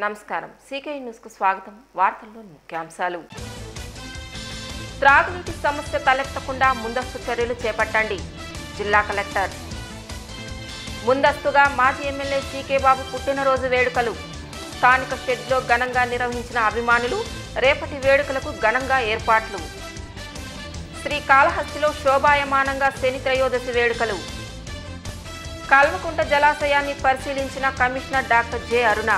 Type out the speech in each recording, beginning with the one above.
నమస్కారం సీకే న్యూస్కు స్వాగతం వార్తల్లోని ముఖ్యాంశాలు త్రాగునీటి సమస్య తలెత్తకుండా ముందస్తు చర్యలు చేపట్టండి జిల్లా కలెక్టర్ ముందస్తుగా మాజీ ఎమ్మెల్యే సీకే బాబు పుట్టినరోజు వేడుకలు స్థానిక షెడ్లో ఘనంగా నిర్వహించిన అభిమానులు రేపటి వేడుకలకు ఘనంగా ఏర్పాట్లు శ్రీకాళహస్తిలో శోభాయమానంగా శని త్రయోదశి వేడుకలు కల్వకుంట జలాశయాన్ని పరిశీలించిన కమిషనర్ డాక్టర్ జె అరుణ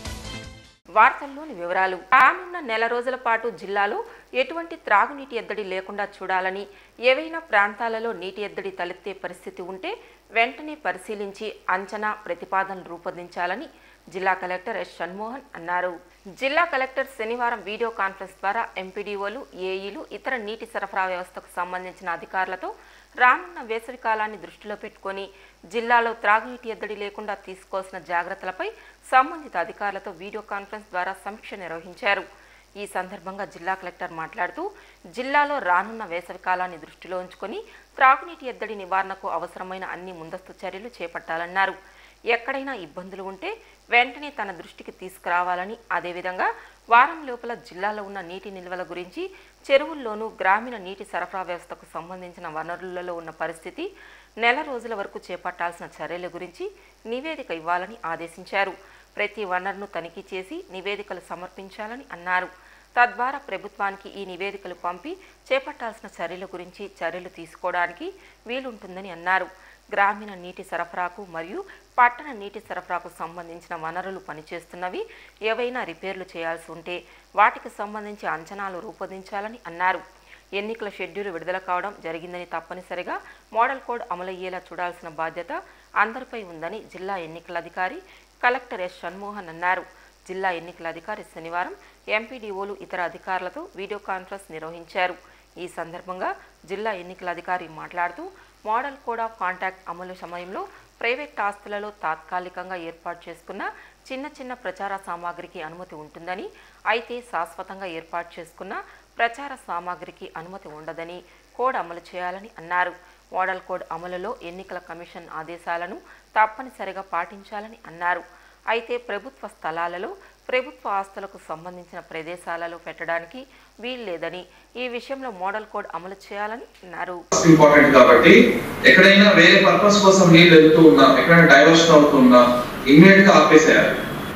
వార్తల్లోని వివరాలు రానున్న నెల రోజుల పాటు జిల్లాలో ఎటువంటి త్రాగునీటి ఎద్దడి లేకుండా చూడాలని ఏవైనా ప్రాంతాలలో నీటి ఎద్దడి తలెత్తే పరిస్థితి ఉంటే వెంటనే పరిశీలించి అంచనా ప్రతిపాదనలు రూపొందించాలని జిల్లా కలెక్టర్ ఎస్ షణ్మోహన్ అన్నారు జిల్లా కలెక్టర్ శనివారం వీడియో కాన్ఫరెన్స్ ద్వారా ఎంపీడీఓలు ఏఈలు ఇతర నీటి సరఫరా వ్యవస్థకు సంబంధించిన అధికారులతో రానున్న వేసవి కాలాన్ని దృష్టిలో పెట్టుకొని జిల్లాలో త్రాగునీటి ఎద్దడి లేకుండా తీసుకోవాల్సిన జాగ్రత్తలపై సంబంధిత అధికారులతో వీడియో కాన్ఫరెన్స్ ద్వారా సమీక్ష నిర్వహించారు ఈ సందర్భంగా జిల్లా కలెక్టర్ మాట్లాడుతూ జిల్లాలో రానున్న వేసవి కాలాన్ని దృష్టిలో ఉంచుకొని త్రాగునీటి ఎద్దడి నివారణకు అవసరమైన అన్ని ముందస్తు చర్యలు చేపట్టాలన్నారు ఎక్కడైనా ఇబ్బందులు ఉంటే వెంటనే తన దృష్టికి తీసుకురావాలని అదేవిధంగా వారం లోపల జిల్లాలో ఉన్న నీటి నిల్వల గురించి చెరువుల్లోనూ గ్రామీణ నీటి సరఫరా వ్యవస్థకు సంబంధించిన వనరులలో ఉన్న పరిస్థితి నెల రోజుల వరకు చేపట్టాల్సిన చర్యల గురించి నివేదిక ఇవ్వాలని ఆదేశించారు ప్రతి వనరును తనిఖీ చేసి నివేదికలు సమర్పించాలని అన్నారు తద్వారా ప్రభుత్వానికి ఈ నివేదికలు పంపి చేపట్టాల్సిన చర్యల గురించి చర్యలు తీసుకోవడానికి వీలుంటుందని అన్నారు గ్రామీణ నీటి సరఫరాకు మరియు పట్టణ నీటి సరఫరాకు సంబంధించిన వనరులు పనిచేస్తున్నవి ఏవైనా రిపేర్లు చేయాల్సి ఉంటే వాటికి సంబంధించి అంచనాలు రూపొందించాలని అన్నారు ఎన్నికల షెడ్యూల్ విడుదల కావడం జరిగిందని తప్పనిసరిగా మోడల్ కోడ్ అమలయ్యేలా చూడాల్సిన బాధ్యత అందరిపై ఉందని జిల్లా ఎన్నికల అధికారి కలెక్టర్ ఎస్ షణ్మోహన్ అన్నారు జిల్లా ఎన్నికల అధికారి శనివారం ఎంపీడీఓలు ఇతర అధికారులతో వీడియో కాన్ఫరెన్స్ నిర్వహించారు ఈ సందర్భంగా జిల్లా ఎన్నికల అధికారి మాట్లాడుతూ మోడల్ కోడ్ ఆఫ్ కాంటాక్ట్ అమలు సమయంలో ప్రైవేట్ ఆస్తులలో తాత్కాలికంగా ఏర్పాటు చేసుకున్న చిన్న చిన్న ప్రచార సామాగ్రికి అనుమతి ఉంటుందని అయితే శాశ్వతంగా ఏర్పాటు చేసుకున్న ప్రచార సామాగ్రికి అనుమతి ఉండదని కోడ్ అమలు చేయాలని అన్నారు మోడల్ కోడ్ అమలులో ఎన్నికల కమిషన్ ఆదేశాలను తప్పనిసరిగా పాటించాలని అన్నారు అయితే ప్రభుత్వ స్థలాలలో ప్రభుత్వ ఆస్తులకు సంబంధించిన ప్రదేశాలలో పెట్టడానికి వీల్లేదని ఈ విషయంలో మోడల్ కోడ్ అమలు చేయాలని అన్నారు ఇంపార్టెంట్ కాబట్టి ఎక్కడైనా వేరే పర్పస్ కోసం నీళ్ళు వెళ్తూ ఉన్నా ఎక్కడైనా డైవర్షన్ అవుతున్నా ఇమ్మీడియట్ గా ఆపేసేయాలి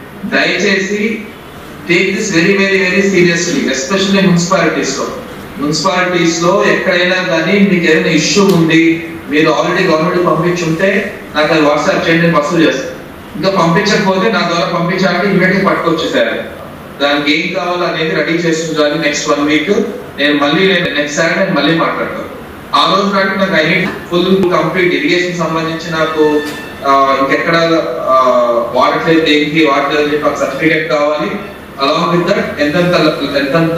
దయచేసి take this very very very seriously especially municipalities లో మున్సిపాలిటీస్ లో ఎక్కడైనా కానీ మీకు ఏదైనా ఇష్యూ ఉంది మీరు ఆల్రెడీ గవర్నమెంట్ పంపించి ఉంటే నాకు అది వాట్సాప్ చేయండి నేను వసూలు చేస్తాను ఇంకా పంపించకపోతే నా ద్వారా పంపించాలంటే ఇమీడియట్ గా పట్టుకొచ్చేసారు దానికి ఏం కావాలో అనేది రెడీ చేస్తుండాలి నెక్స్ట్ వన్ వీక్ నేను మళ్ళీ నేను నెక్స్ట్ సాటర్డే నేను మళ్ళీ మాట్లాడతాను ఆ రోజు నాటి నాకు I need full complete irrigation సంబంధించి నాకు ఆ, ఇంకెక్కడ వాడట్లేదు దేనికి వాడట్లేదు అని చెప్పి నాకు సర్టిఫికేట్ కావాలి అలాంగ్ విత్ దట్ ఎంతెంత ఎంతెంత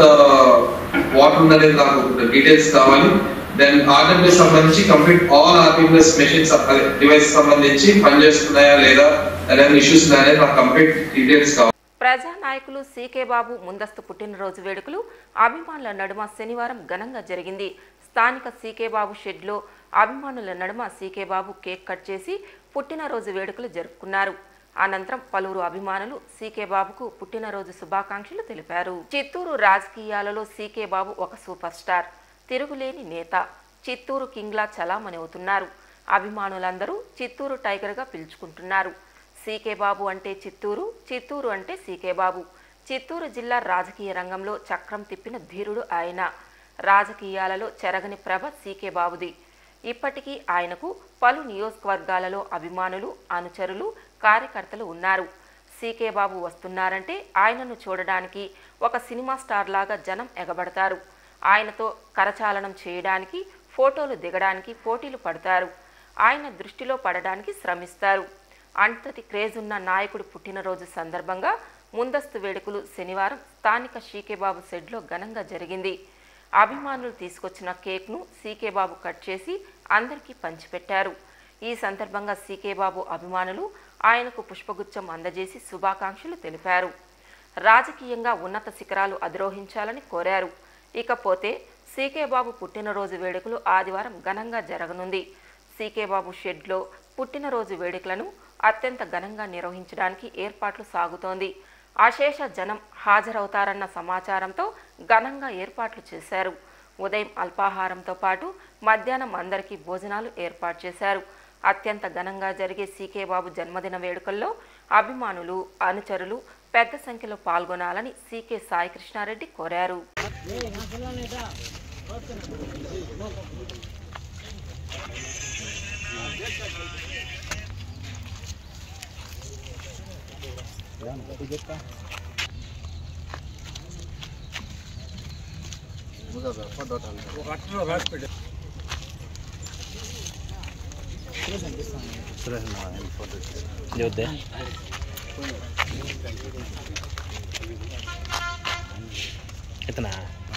వాటర్ ఉన్నది నాకు డీటెయిల్స్ కావాలి దెన్ ఆర్డబ్ల్యూఎస్ సంబంధించి complete all RWS machines device సంబంధించి పనిచేస్తున్నాయా లేదా ఏదైనా ఇష్యూస్ ఉన్నాయా అనేది నాకు కంప్లీట్ డీటెయిల్స్ కావాలి ప్రజా నాయకులు సీకే బాబు ముందస్తు పుట్టినరోజు వేడుకలు అభిమానుల నడుమ శనివారం ఘనంగా జరిగింది స్థానిక సీకే బాబు షెడ్లో అభిమానుల నడుమ సీకే బాబు కేక్ కట్ చేసి పుట్టినరోజు వేడుకలు జరుపుకున్నారు అనంతరం పలువురు అభిమానులు సీకే బాబుకు పుట్టినరోజు శుభాకాంక్షలు తెలిపారు చిత్తూరు రాజకీయాలలో సీకే బాబు ఒక సూపర్ స్టార్ తిరుగులేని నేత చిత్తూరు కింగ్లా చలామణి అవుతున్నారు అభిమానులందరూ చిత్తూరు టైగర్గా పిలుచుకుంటున్నారు సీకే బాబు అంటే చిత్తూరు చిత్తూరు అంటే సీకే బాబు చిత్తూరు జిల్లా రాజకీయ రంగంలో చక్రం తిప్పిన ధీరుడు ఆయన రాజకీయాలలో చెరగని ప్రభ సీకే బాబుది ఇప్పటికీ ఆయనకు పలు నియోజకవర్గాలలో అభిమానులు అనుచరులు కార్యకర్తలు ఉన్నారు సీకే బాబు వస్తున్నారంటే ఆయనను చూడడానికి ఒక సినిమా స్టార్ లాగా జనం ఎగబడతారు ఆయనతో కరచాలనం చేయడానికి ఫోటోలు దిగడానికి పోటీలు పడతారు ఆయన దృష్టిలో పడడానికి శ్రమిస్తారు అంతటి క్రేజ్ ఉన్న నాయకుడు పుట్టినరోజు సందర్భంగా ముందస్తు వేడుకలు శనివారం స్థానిక షీకేబాబు షెడ్లో ఘనంగా జరిగింది అభిమానులు తీసుకొచ్చిన కేక్ను సీకే బాబు కట్ చేసి అందరికీ పంచిపెట్టారు ఈ సందర్భంగా సీకే బాబు అభిమానులు ఆయనకు పుష్పగుచ్చం అందజేసి శుభాకాంక్షలు తెలిపారు రాజకీయంగా ఉన్నత శిఖరాలు అధిరోహించాలని కోరారు ఇకపోతే సీకే బాబు పుట్టినరోజు వేడుకలు ఆదివారం ఘనంగా జరగనుంది సీకే బాబు షెడ్లో పుట్టినరోజు వేడుకలను అత్యంత ఘనంగా నిర్వహించడానికి ఏర్పాట్లు సాగుతోంది అశేష జనం హాజరవుతారన్న సమాచారంతో ఘనంగా ఏర్పాట్లు చేశారు ఉదయం అల్పాహారంతో పాటు మధ్యాహ్నం అందరికీ భోజనాలు ఏర్పాటు చేశారు అత్యంత ఘనంగా జరిగే సీకే బాబు జన్మదిన వేడుకల్లో అభిమానులు అనుచరులు పెద్ద సంఖ్యలో పాల్గొనాలని సీకే సాయి కృష్ణారెడ్డి కోరారు చూద్దే ఇతనా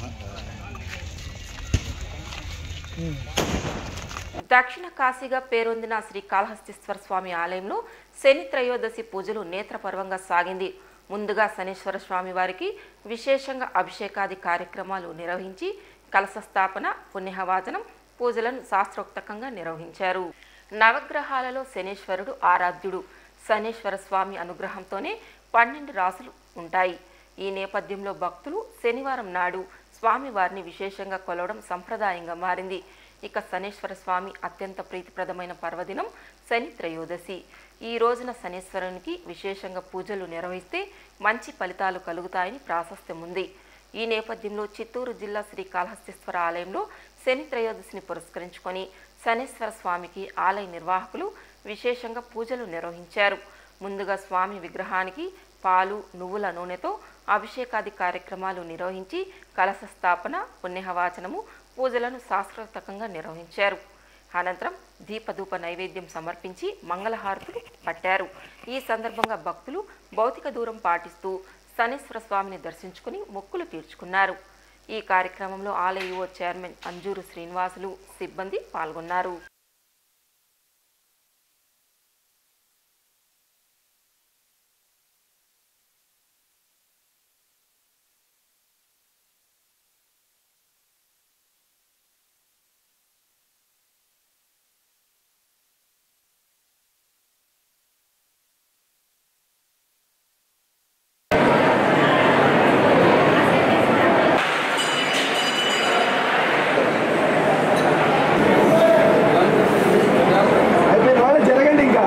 దక్షిణ కాశీగా పేరొందిన శ్రీ కాళహస్తీశ్వర స్వామి ఆలయంలో శని త్రయోదశి పూజలు నేత్రపర్వంగా సాగింది ముందుగా శనీశ్వర స్వామి వారికి విశేషంగా అభిషేకాది కార్యక్రమాలు నిర్వహించి కలశ స్థాపన పుణ్యహవాచనం పూజలను శాస్త్రోక్తకంగా నిర్వహించారు నవగ్రహాలలో శనీశ్వరుడు ఆరాధ్యుడు శనీశ్వర స్వామి అనుగ్రహంతోనే పన్నెండు రాసులు ఉంటాయి ఈ నేపథ్యంలో భక్తులు శనివారం నాడు స్వామివారిని విశేషంగా కొలవడం సంప్రదాయంగా మారింది ఇక శనీశ్వర స్వామి అత్యంత ప్రీతిప్రదమైన పర్వదినం శని త్రయోదశి ఈ రోజున శనీశ్వరునికి విశేషంగా పూజలు నిర్వహిస్తే మంచి ఫలితాలు కలుగుతాయని ప్రాశస్త్యం ఉంది ఈ నేపథ్యంలో చిత్తూరు జిల్లా శ్రీ కాళహస్తీశ్వర ఆలయంలో శని త్రయోదశిని పురస్కరించుకొని శనీశ్వర స్వామికి ఆలయ నిర్వాహకులు విశేషంగా పూజలు నిర్వహించారు ముందుగా స్వామి విగ్రహానికి పాలు నువ్వుల నూనెతో అభిషేకాది కార్యక్రమాలు నిర్వహించి కలశ స్థాపన పుణ్యహవాచనము పూజలను శాస్త్రోక్తకంగా నిర్వహించారు అనంతరం దీపధూప నైవేద్యం సమర్పించి మంగళహారతులు పట్టారు ఈ సందర్భంగా భక్తులు భౌతిక దూరం పాటిస్తూ శనీశ్వర స్వామిని దర్శించుకుని మొక్కులు తీర్చుకున్నారు ఈ కార్యక్రమంలో ఆలయ యువ చైర్మన్ అంజూరు శ్రీనివాసులు సిబ్బంది పాల్గొన్నారు అయిపోయిన వాళ్ళు జరగండి ఇంకా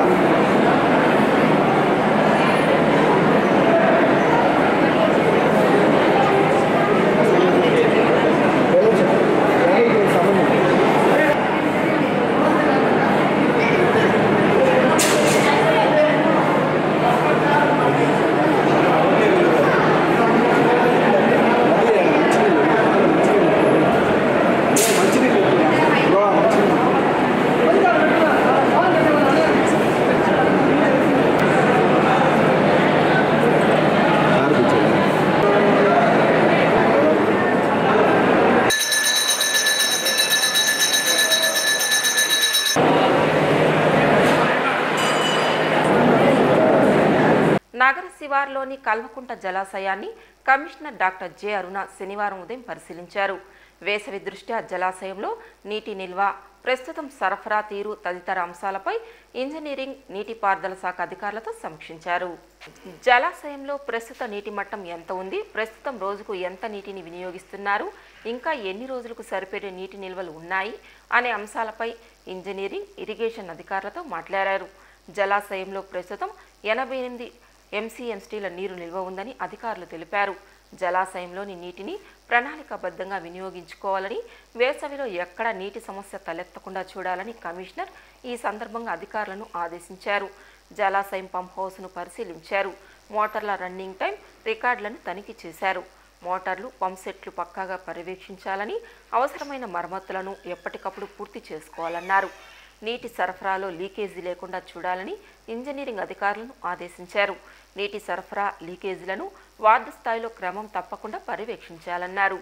నగర శివార్లోని కల్వకుంట జలాశయాన్ని కమిషనర్ డాక్టర్ జె అరుణ శనివారం ఉదయం పరిశీలించారు వేసవి దృష్ట్యా జలాశయంలో నీటి నిల్వ ప్రస్తుతం సరఫరా తీరు తదితర అంశాలపై ఇంజనీరింగ్ నీటిపారుదల శాఖ అధికారులతో సమీక్షించారు జలాశయంలో ప్రస్తుత నీటి మట్టం ఎంత ఉంది ప్రస్తుతం రోజుకు ఎంత నీటిని వినియోగిస్తున్నారు ఇంకా ఎన్ని రోజులకు సరిపడే నీటి నిల్వలు ఉన్నాయి అనే అంశాలపై ఇంజనీరింగ్ ఇరిగేషన్ అధికారులతో మాట్లాడారు జలాశయంలో ప్రస్తుతం ఎనభై ఎనిమిది ఎంసీఎంస్టీల నీరు నిల్వ ఉందని అధికారులు తెలిపారు జలాశయంలోని నీటిని ప్రణాళికాబద్ధంగా వినియోగించుకోవాలని వేసవిలో ఎక్కడ నీటి సమస్య తలెత్తకుండా చూడాలని కమిషనర్ ఈ సందర్భంగా అధికారులను ఆదేశించారు జలాశయం పంప్ హౌస్ను పరిశీలించారు మోటార్ల రన్నింగ్ టైం రికార్డులను తనిఖీ చేశారు మోటార్లు పంప్ సెట్లు పక్కాగా పర్యవేక్షించాలని అవసరమైన మరమ్మతులను ఎప్పటికప్పుడు పూర్తి చేసుకోవాలన్నారు నీటి సరఫరాలో లీకేజీ లేకుండా చూడాలని ఇంజనీరింగ్ అధికారులను ఆదేశించారు నీటి సరఫరా లీకేజీలను వార్డు స్థాయిలో క్రమం తప్పకుండా పర్యవేక్షించాలన్నారు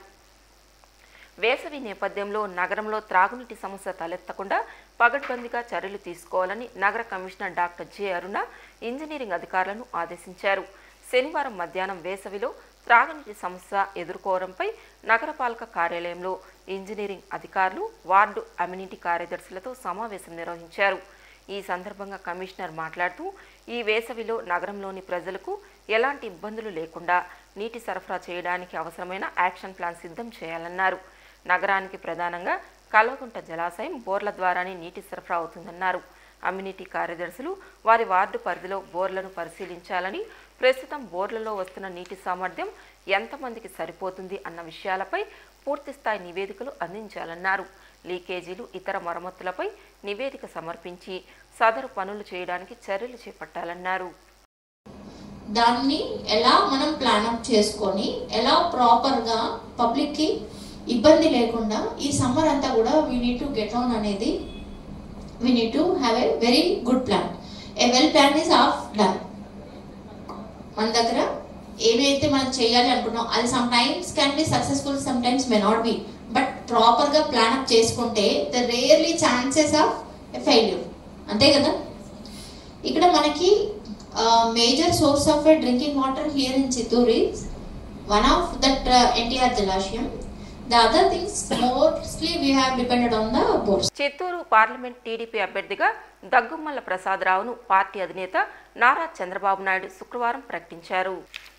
వేసవి నేపథ్యంలో నగరంలో త్రాగునీటి సమస్య తలెత్తకుండా పగడ్బందీగా చర్యలు తీసుకోవాలని నగర commissioner doctor J Aruna engineering అధికారులను ఆదేశించారు శనివారం మధ్యాహ్నం వేసవిలో త్రాగునీటి సమస్య ఎదుర్కోవడంపై నగరపాలక కార్యాలయంలో ఇంజనీరింగ్ అధికారులు వార్డు అమ్యూనిటీ కార్యదర్శులతో సమావేశం నిర్వహించారు ఈ సందర్భంగా కమిషనర్ మాట్లాడుతూ ఈ వేసవిలో నగరంలోని ప్రజలకు ఎలాంటి ఇబ్బందులు లేకుండా నీటి సరఫరా చేయడానికి అవసరమైన యాక్షన్ ప్లాన్ సిద్ధం చేయాలన్నారు నగరానికి ప్రధానంగా కల్వకుంట జలాశయం బోర్ల ద్వారానే నీటి సరఫరా అవుతుందన్నారు అమ్యూనిటీ కార్యదర్శులు వారి వార్డు పరిధిలో బోర్లను పరిశీలించాలని ప్రస్తుతం బోర్లలో వస్తున్న నీటి సామర్థ్యం ఎంతమందికి సరిపోతుంది అన్న విషయాలపై పూర్తిస్థాయి నివేదికలు అందించాలన్నారు లీకేజీలు ఇతర మరమ్మతులపై నివేదిక సమర్పించి సదరు పనులు చేయడానికి చర్యలు చేపట్టాలన్నారు దాన్ని ఎలా మనం ప్లాన్ అప్ చేసుకొని ఎలా ప్రాపర్గా పబ్లిక్కి ఇబ్బంది లేకుండా ఈ సమ్మర్ అంతా కూడా we need to get on అనేది we need to have a very good plan a well plan is half done మన దగ్గర ఏవైతే మనం చేయాలి అనుకున్నాం అది sometimes can be successful sometimes may not be but ప్రాపర్గా ప్లాన్ అప్ చేసుకుంటే the rarely chances of failure అంతే కదా ఇక్కడ మనకి major source of drinking water here in Chittoor is one of that NTR జలాశయం the other things mostly we have depended on the bores Chittoor parliament TDP అభ్యర్థిగా Daggumalla ప్రసాదరావును party అధినేత నారా చంద్రబాబు నాయుడు శుక్రవారం ప్రకటించారు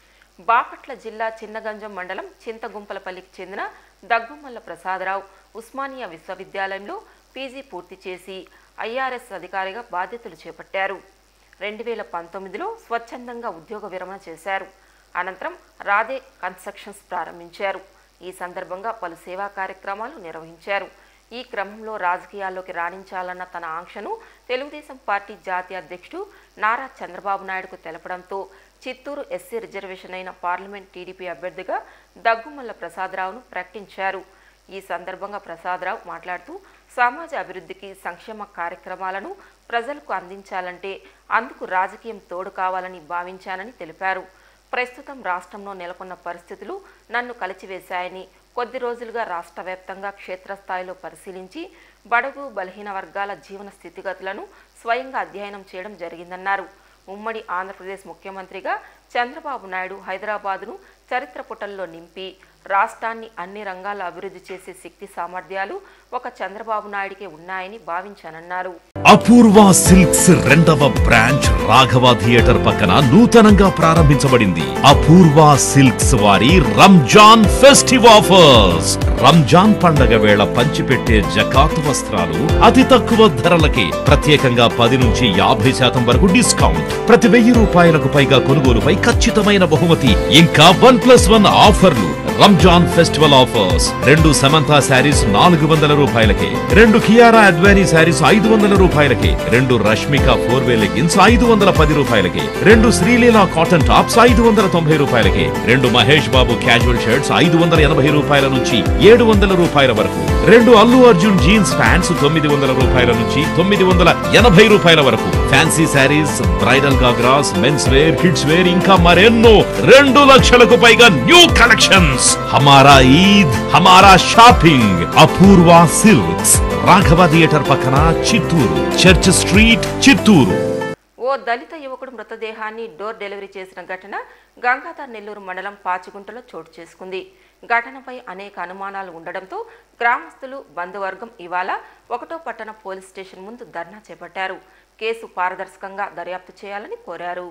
బాపట్ల జిల్లా చిన్నగంజం మండలం చింతగుంపలపల్లికి చెందిన దగ్గుమల్ల ప్రసాదరావు ఉస్మానియా విశ్వవిద్యాలయంలో పీజీ పూర్తి చేసి ఐఆర్ఎస్ అధికారిగా బాధ్యతలు చేపట్టారు రెండు వేల పంతొమ్మిదిలో స్వచ్ఛందంగా ఉద్యోగ విరమణ చేశారు అనంతరం రాధే కన్స్ట్రక్షన్స్ ప్రారంభించారు ఈ సందర్భంగా పలు సేవా కార్యక్రమాలు నిర్వహించారు ఈ క్రమంలో రాజకీయాల్లోకి రాణించాలన్న తన ఆంక్షను తెలుగుదేశం పార్టీ జాతీయ అధ్యక్షుడు నారా చంద్రబాబు నాయుడుకు తెలపడంతో చిత్తూరు ఎస్సీ రిజర్వేషన్ అయిన పార్లమెంట్ టీడీపీ అభ్యర్థిగా దగ్గుమల్ల ప్రసాదరావును ప్రకటించారు ఈ సందర్భంగా ప్రసాదరావు మాట్లాడుతూ సమాజ అభివృద్ధికి సంక్షేమ కార్యక్రమాలను ప్రజలకు అందించాలంటే అందుకు రాజకీయం తోడు కావాలని భావించానని తెలిపారు ప్రస్తుతం రాష్ట్రంలో నెలకొన్న పరిస్థితులు నన్ను కలిచివేశాయని కొద్ది రోజులుగా రాష్ట్ర వ్యాప్తంగా క్షేత్రస్థాయిలో పరిశీలించి బడుగు బలహీన వర్గాల జీవన స్థితిగతులను స్వయంగా అధ్యయనం చేయడం జరిగిందన్నారు ఉమ్మడి ఆంధ్రప్రదేశ్ ముఖ్యమంత్రిగా చంద్రబాబు నాయుడు హైదరాబాదును చరిత్ర పుటల్లో నింపి రాష్ట్రాన్ని అన్ని రంగాల్లో అభివృద్ధి చేసే శక్తి సామర్థ్యాలు ఒక చంద్రబాబు నాయుడికే ఉన్నాయని భావించానన్నారు అపూర్వ సిల్క్స్ రెండవ బ్రాంచ్ రాఘవ థియేటర్ పక్కన నూతనంగా ప్రారంభించబడింది అపూర్వ సిల్క్స్ వారి రంజాన్ ఫెస్టివ్ ఆఫర్స్ రంజాన్ పండగ వేళ పంచిపెట్టే జకాత్ వస్త్రాలు అతి తక్కువ ధరలకే ప్రత్యేకంగా పది నుంచి యాభై శాతం వరకు డిస్కౌంట్ ప్రతి వెయ్యి రూపాయలకు పైగా కొనుగోలుపై ఖచ్చితమైన బహుమతి ఇంకా వన్ ప్లస్ వన్ ఆఫర్లు రంజాన్ ఫెస్టివల్ ఆఫర్స్ రెండు సమంతా శారీస్ నాలుగు వందల రూపాయలకే రెండు కియారా అడ్వానీ శారీస్ ఐదు వందల రూపాయలకే రెండు రష్మిక ఫోర్ వే లెగిన్స్ ఐదు వందల పది రూపాయలకే రెండు శ్రీలీల కాటన్ టాప్స్ ఐదు వందల తొంభై రూపాయలకే రెండు మహేష్ బాబు క్యాజువల్ షర్ట్స్ ఐదు వందల ఎనభై రూపాయల నుంచి ఏడు వందల రూపాయల వరకు రెండు అల్లు అర్జున్ జీన్స్ ప్యాంట్స్ తొమ్మిది వందల రూపాయల నుంచి తొమ్మిది వందల ఎనభై రూపాయల వరకు fancy sarees bridal ghagras mens wear kids wear ఇంకా మరెన్నో రెండు లక్షలకు పైగా న్యూ కలెక్షన్స్ హమారా ఈద్ హమారా shopping Apoorva silks Raghava theatre పక్కన చిత్తూరు చర్చ్ స్ట్రీట్ చిత్తూరు ఓ దళిత యువకుడు మృతదేహాన్ని డోర్ డెలివరీ చేసిన ఘటన గంగాధర్ నెల్లూరు మండలం పాచిగుంటలో చోటు చేసుకుంది ఘటనపై అనేక అనుమానాలు ఉండడంతో గ్రామస్తులు బంధువర్గం ఇవాళ ఒకటో పట్టణ పోలీస్ స్టేషన్ ముందు ధర్నా చేపట్టారు కేసు పారదర్శకంగా దర్యాప్తు చేయాలని కోరారు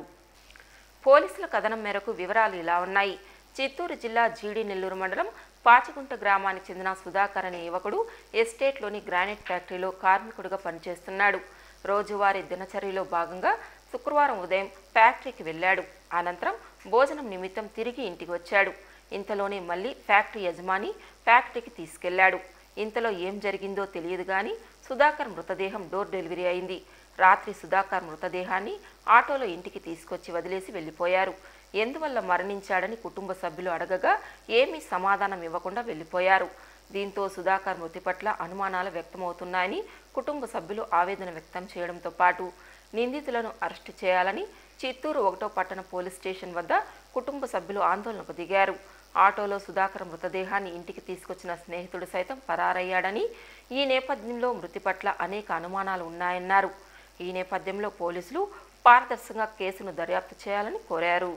పోలీసుల కథనం మేరకు వివరాలు ఇలా ఉన్నాయి చిత్తూరు జిల్లా జీడి నెల్లూరు మండలం పాచిగుంట గ్రామానికి చెందిన సుధాకర్ అనే యువకుడు ఎస్టేట్లోని గ్రానైట్ ఫ్యాక్టరీలో కార్మికుడిగా పనిచేస్తున్నాడు రోజువారీ దినచర్యలో భాగంగా శుక్రవారం ఉదయం ఫ్యాక్టరీకి వెళ్ళాడు అనంతరం భోజనం నిమిత్తం తిరిగి ఇంటికి వచ్చాడు ఇంతలోనే మళ్ళీ ఫ్యాక్టరీ యజమాని ఫ్యాక్టరీకి తీసుకెళ్లాడు ఇంతలో ఏం జరిగిందో తెలియదు కానీ సుధాకర్ మృతదేహం డోర్ డెలివరీ అయింది రాత్రి సుధాకర్ మృతదేహాన్ని ఆటోలో ఇంటికి తీసుకొచ్చి వదిలేసి వెళ్ళిపోయారు ఎందువల్ల మరణించాడని కుటుంబ సభ్యులు అడగగా ఏమీ సమాధానం ఇవ్వకుండా వెళ్ళిపోయారు దీంతో సుధాకర్ మృతి పట్ల అనుమానాలు వ్యక్తమవుతున్నాయని కుటుంబ సభ్యులు ఆవేదన వ్యక్తం చేయడంతో పాటు నిందితులను అరెస్టు చేయాలని చిత్తూరు ఒకటో పట్టణ పోలీస్ స్టేషన్ వద్ద కుటుంబ సభ్యులు ఆందోళనకు దిగారు ఆటోలో సుధాకర్ మృతదేహాన్ని ఇంటికి తీసుకొచ్చిన స్నేహితుడు సైతం పరారయ్యాడని ఈ నేపథ్యంలో మృతి పట్ల అనేక అనుమానాలు ఉన్నాయన్నారు ఈ నేపథ్యంలో పోలీసులు పారదర్శకంగా కేసును దర్యాప్తు చేయాలని కోరారు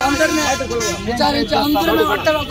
విచారించి అందరూ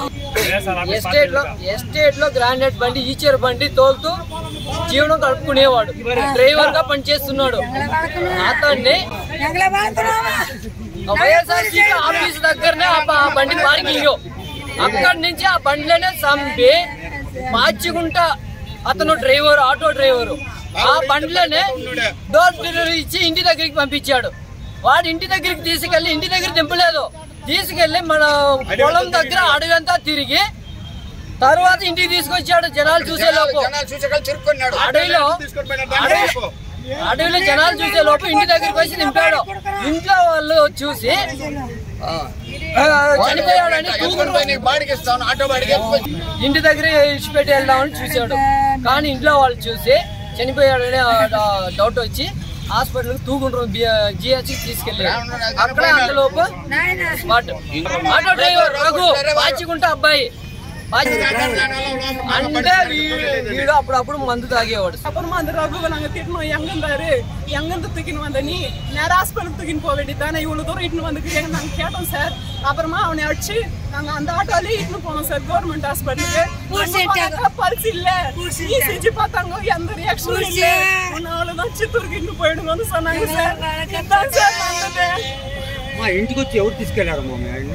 ఎస్టేట్ లో ఎస్టేట్ లో గ్రానైట్ బండి ఈచర్ బండి తోలుతూ జీవనం గడుపుకునేవాడు డ్రైవర్ గా పనిచేస్తున్నాడు అతన్ని వైఎస్ఆర్సీపీ ఆఫీస్ దగ్గరనే ఆ బ- ఆ బండి పార్కింగ్ అక్కడి నుంచి ఆ బండిలోనే చంపి మార్చిగుంట అతను డ్రైవర్ ఆటో డ్రైవర్ ఆ బండిలోనే డోర్ డెలివరీ ఇచ్చి ఇంటి దగ్గరికి పంపించాడు వాడు ఇంటి దగ్గరికి తీసుకెళ్లి ఇంటి దగ్గర దింపలేదు తీసుకెళ్లి మన పొలం దగ్గర అడవి అంతా తిరిగి తర్వాత ఇంటికి తీసుకొచ్చాడు జనాలు చూసే లోపు అడవిలో అడవిలో అడవిలో జనాలు చూసే లోపు ఇంటి దగ్గరికి వచ్చి నింపాడు ఇంట్లో వాళ్ళు చూసి ఆ, చనిపోయాడని తూగుడు ఇంటి దగ్గర ఇచ్చిపెట్టి వెళ్దామని చూశాడు కానీ ఇంట్లో వాళ్ళు చూసి చనిపోయాడని ఆ, ఆ, డౌట్ వచ్చి హాస్పిటల్ తూగుండ్రు జిహెచ్ తీసుకెళ్ళారు అక్కడ అంతలోపు spot auto driver Raghu Pachigunta అబ్బాయి పాచి- అంటే వీడు వీడు அப்புறప్పుడు మందు తాగేవాడు அப்புறமா அந்த ரகுவை நாங்க திட்டணும் எங்க இருந்தாரு எங்க இருந்து தூக்கின்னு வந்த நீ நேரா ஹாஸ்பிட்டல் தூக்கின்னு போக வேண்டியதானே இவ்வளவு தூரம் இட்டுன்னு வந்துக்கிறீங்க நாங்க கேட்டோம் சார் அப்புறமா அவனை அடிச்சு நாங்க அந்த ஆட்டோலயே இட்டுன்னு போனோம் சார் கவர்மெண்ட் ஹாஸ்பிட்டலுக்கு பல்ஸ் இல்ல இசிஜி பார்த்தாங்க எந்த ரியாக்ஷனும் இல்ல உன்னை அவ்வளவுதான் சித்தூருக்கு இட்டு போயிடுங்கன்னு சொன்னாங்க சார் இதான் சார் வந்தது మా ఇంటికి వచ్చి ఎవరు తీసుకెళ్లారమ్మా మీ ఆయన్ని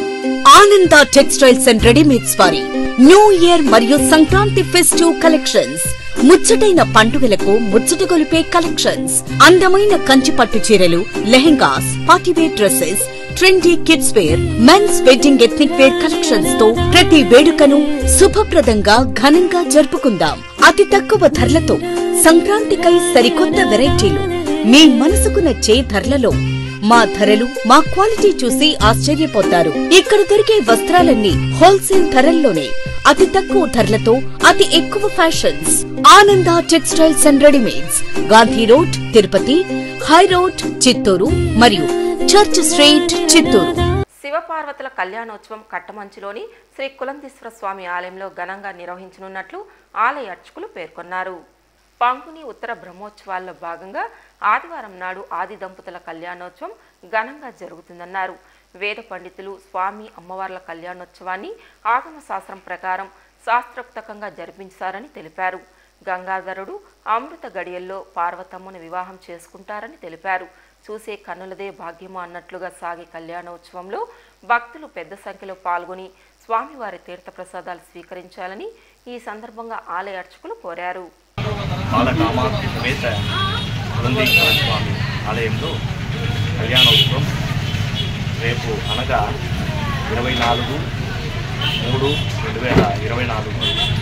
ఆనంద టెక్స్టైల్స్ అండ్ రెడీమేడ్స్ వారి న్యూ ఇయర్ మరియు సంక్రాంతి ఫెస్టివ్ కలెక్షన్స్ ముచ్చటైన పండుగలకు ముచ్చట గొలిపే కలెక్షన్స్ అందమైన కంచి పట్టు చీరలు lehengas party wear dresses trendy kids wear mens wedding ethnic wear collections తో ప్రతి వేడుకను శుభప్రదంగా ఘనంగా జరుపుకుందాం అతి తక్కువ ధరలతో సంక్రాంతికై సరికొత్త వెరైటీలు మీ మనసుకు నచ్చే ధరలలో మా ధరలు మా క్వాలిటీ చూసి ఆశ్చర్యపోతారు ఇక్కడ దొరికే వస్త్రాలన్నీ హోల్సేల్ ధరల్లోనే అతి తక్కువ ధరలతో అతి ఎక్కువ fashions Ananda textiles and readymades Gandhi road Tirupati high road Chittoor మరియు చర్చ్ స్ట్రీట్ చిత్తూరు శివపార్వతుల కళ్యాణోత్సవం కట్టమంచులోని శ్రీ కులందీశ్వర స్వామి ఆలయంలో ఘనంగా నిర్వహించనున్నట్లు ఆలయ అర్చకులు పేర్కొన్నారు పంగుని ఉత్తర బ్రహ్మోత్సవాల్లో భాగంగా ఆదివారం నాడు ఆది దంపతుల కళ్యాణోత్సవం ఘనంగా జరుగుతుందన్నారు వేద పండితులు స్వామి అమ్మవార్ల కళ్యాణోత్సవాన్ని ఆగమ శాస్త్రం ప్రకారం శాస్త్రోక్తకంగా జరిపించారని తెలిపారు గంగాధరుడు అమృత గడియల్లో పార్వతమ్మను వివాహం చేసుకుంటారని తెలిపారు చూసే కన్నులదే భాగ్యము అన్నట్లుగా సాగే కళ్యాణోత్సవంలో భక్తులు పెద్ద సంఖ్యలో పాల్గొని స్వామివారి తీర్థప్రసాదాలు స్వీకరించాలని ఈ సందర్భంగా ఆలయ అర్చకులు కోరారు బాలకామాక్షి సమేత బృందేశ్వర స్వామి ఆలయంలో కళ్యాణోత్సవం రేపు అనగా ఇరవై నాలుగు మూడు రెండు వేల ఇరవై నాలుగు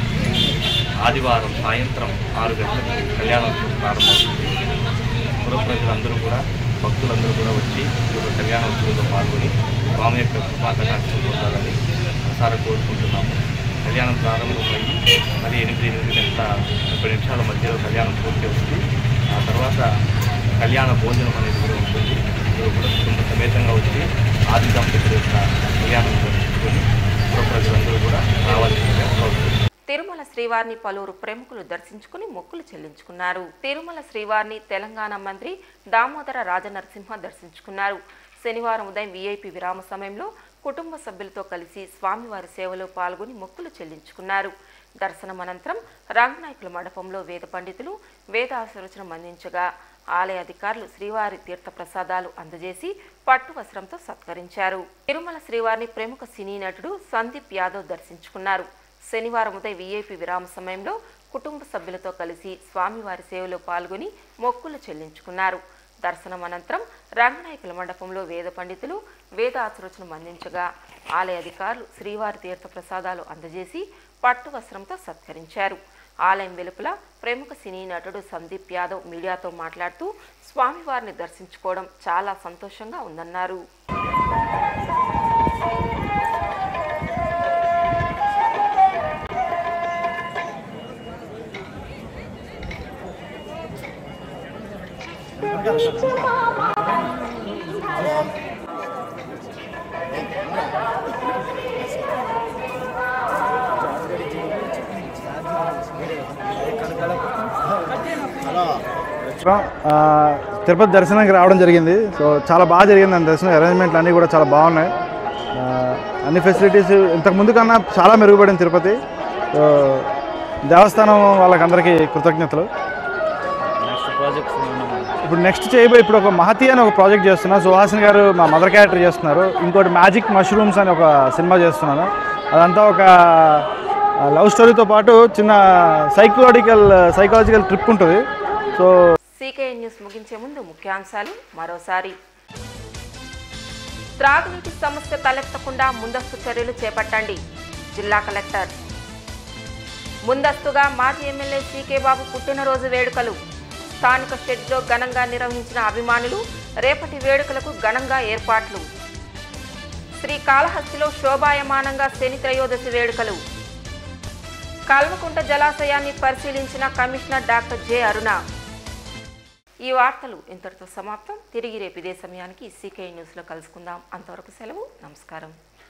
ఆదివారం సాయంత్రం ఆరు గంటలకు కళ్యాణోత్సవం ప్రారంభమవుతుంది పుర ప్రజలందరూ కూడా భక్తులందరూ కూడా వచ్చి ఈ యొక్క కళ్యాణోత్సవంలో పాల్గొని స్వామి యొక్క కృపాకటాక్షం పొందాలని మనసారా కోరుకుంటున్నాము కళ్యాణం ప్రారంభమయ్యి మరి ఎనిమిది ఎనిమిది గంటల ముప్పై నిమిషాల మధ్యలో కళ్యాణం పూర్తి అవుతుంది ఆ తర్వాత కళ్యాణ భోజనం అనేది కూడా ఉంటుంది అందరూ కూడా కుటుంబ సమేతంగా వచ్చి ఆది దంపతుల యొక్క కళ్యాణం జరుపుకొని పుర ప్రజలందరూ కూడా రావాల్సిందిగా కోరుతున్నాను తిరుమల శ్రీవారిని పలువురు ప్రముఖులు దర్శించుకుని మొక్కులు చెల్లించుకున్నారు తిరుమల శ్రీవారిని తెలంగాణ మంత్రి దామోదర రాజనరసింహ దర్శించుకున్నారు శనివారం ఉదయం వీఐపీ విరామ సమయంలో కుటుంబ సభ్యులతో కలిసి స్వామివారి సేవలో పాల్గొని మొక్కులు చెల్లించుకున్నారు దర్శనం అనంతరం రంగనాయకుల మండపంలో వేద పండితులు వేద ఆశీర్వచనం అందించగా ఆలయ అధికారులు శ్రీవారి తీర్థ ప్రసాదాలు అందజేసి పట్టు వస్త్రంతో సత్కరించారు తిరుమల శ్రీవారిని ప్రముఖ సినీ నటుడు సందీప్ యాదవ్ దర్శించుకున్నారు శనివారం ఉదయం వీఐపీ విరామ సమయంలో కుటుంబ సభ్యులతో కలిసి స్వామివారి సేవలో పాల్గొని మొక్కులు చెల్లించుకున్నారు దర్శనం అనంతరం రంగనాయకుల మండపంలో వేద పండితులు వేద ఆశీర్వచనం అందించగా ఆలయ అధికారులు శ్రీవారి తీర్థ ప్రసాదాలు అందజేసి పట్టు వస్త్రంతో సత్కరించారు ఆలయం వెలుపల ప్రముఖ సినీ నటుడు సందీప్ యాదవ్ మీడియాతో మాట్లాడుతూ స్వామివారిని దర్శించుకోవడం చాలా సంతోషంగా ఉందన్నారు ఆ, తిరుపతి దర్శనానికి రావడం జరిగింది సో చాలా బాగా జరిగింది దాని దర్శనం అరేంజ్మెంట్లు అన్నీ కూడా చాలా బాగున్నాయి ఆ, అన్ని ఫెసిలిటీస్ ఇంతకు ముందు కన్నా చాలా మెరుగుపడింది తిరుపతి సో దేవస్థానం వాళ్ళకందరికీ కృతజ్ఞతలు ఇప్పుడు నెక్స్ట్ చేయబోయే ఇప్పుడు ఒక మహతి అని ఒక ప్రాజెక్ట్ చేస్తున్నా సుహాసిని గారు మా మదర్ క్యారెక్టర్ చేస్తున్నారు ఇంకోటి మ్యాజిక్ మష్రూమ్స్ అని ఒక సినిమా చేస్తున్నాను అదంతా ఒక లవ్ స్టోరీతో పాటు చిన్న సైకలాజికల్ సైకలాజికల్ ట్రిప్ ఉంటుంది సో సీకే న్యూస్ ముగించే ముందు ముఖ్యాంశాలు మరోసారి త్రాగునీటి సమస్య తలెత్తకుండా ముందస్తు చర్యలు చేపట్టండి జిల్లా కలెక్టర్ ముందస్తుగా మాజీ ఎమ్మెల్యే సీకే బాబు పుట్టినరోజు వేడుకలు స్థానిక షెడ్లో ఘనంగా నిర్వహించిన అభిమానులు రేపటి వేడుకలకు ఘనంగా ఏర్పాట్లు శ్రీకాళహస్తిలో శోభాయమానంగా శని త్రయోదశి వేడుకలు కల్వకుంట జలాశయాన్ని పరిశీలించిన కమిషనర్ డాక్టర్ జె అరుణ ఈ వార్తలు ఇంతటితో సమాప్తం తిరిగి రేపు ఇదే సమయానికి సీకే న్యూస్లో కలుసుకుందాం అంతవరకు సెలవు నమస్కారం